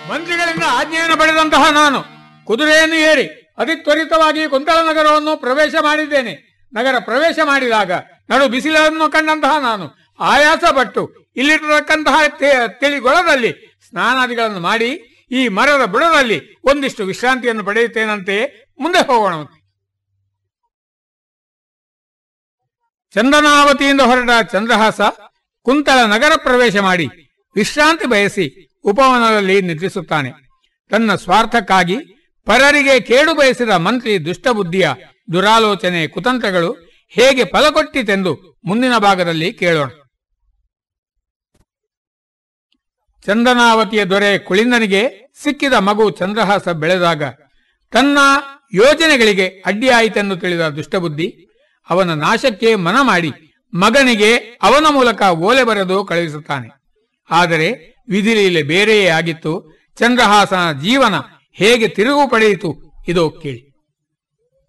ಮಂತ್ರಿಗಳಿಂದ ಆಜ್ಞೆಯನ್ನು ಪಡೆದಂತಹ ನಾನು ಕುದುರೆಯನ್ನು ಏರಿ ಅತಿ ತ್ವರಿತವಾಗಿ ಕುಂತಳ ನಗರವನ್ನು ಪ್ರವೇಶ ಮಾಡಿದ್ದೇನೆ ನಗರ ಪ್ರವೇಶ ಮಾಡಿದಾಗ ನಡು ಬಿಸಿಲನ್ನು ಕಂಡಂತಹ ನಾನು ಆಯಾಸ ಪಟ್ಟು ಇಲ್ಲಿರತಕ್ಕಂತಹ ತೆ- ತಿಳಿಗೊಳದಲ್ಲಿ ಸ್ನಾನಾದಿಗಳನ್ನು ಮಾಡಿ ಈ ಮರದ ಬುಡದಲ್ಲಿ ಒಂದಿಷ್ಟು ವಿಶ್ರಾಂತಿಯನ್ನು ಪಡೆಯುತ್ತೇನಂತೆ ಮುಂದೆ ಹೋಗೋಣ ಚಂದನಾವತಿಯಿಂದ ಹೊರಟ ಚಂದ್ರಹಾಸ ಕುಂತಳ ನಗರ ಪ್ರವೇಶ ಮಾಡಿ ವಿಶ್ರಾಂತಿ ಬಯಸಿ ಉಪವನದಲ್ಲಿ ನಿದ್ರಿಸುತ್ತಾನೆ ತನ್ನ ಸ್ವಾರ್ಥಕ್ಕಾಗಿ ಪರರಿಗೆ ಕೇಡು ಬಯಸಿದ ಮಂತ್ರಿ ದುಷ್ಟಬುದ್ಧಿಯ ದುರಾಲೋಚನೆ ಕುತಂತ್ರಗಳು ಹೇಗೆ ಫಲಕೊಟ್ಟಿತೆಂದು ಮುಂದಿನ ಭಾಗದಲ್ಲಿ ಕೇಳೋಣ ಚಂದನಾವತಿಯ ದೊರೆ ಕುಳಿಂದನಿಗೆ ಸಿಕ್ಕಿದ ಮಗು ಚಂದ್ರಹಾಸ ಬೆಳೆದಾಗ ತನ್ನ ಯೋಜನೆಗಳಿಗೆ ಅಡ್ಡಿಯಾಯಿತೆಂದು ತಿಳಿದ ದುಷ್ಟಬುದ್ಧಿ ಅವನ ನಾಶಕ್ಕೆ ಮನ ಮಾಡಿ ಮಗನಿಗೆ ಅವನ ಮೂಲಕ ಓಲೆ ಬರೆದು ಕಳುಹಿಸುತ್ತಾನೆ ಆದರೆ ವಿಧಿಲೀಲೆ ಬೇರೆಯೇ ಆಗಿತ್ತು ಚಂದ್ರಹಾಸನ ಜೀವನ ಹೇಗೆ ತಿರುಗು ಪಡೆಯಿತು ಇದೋ ಕೇಳಿ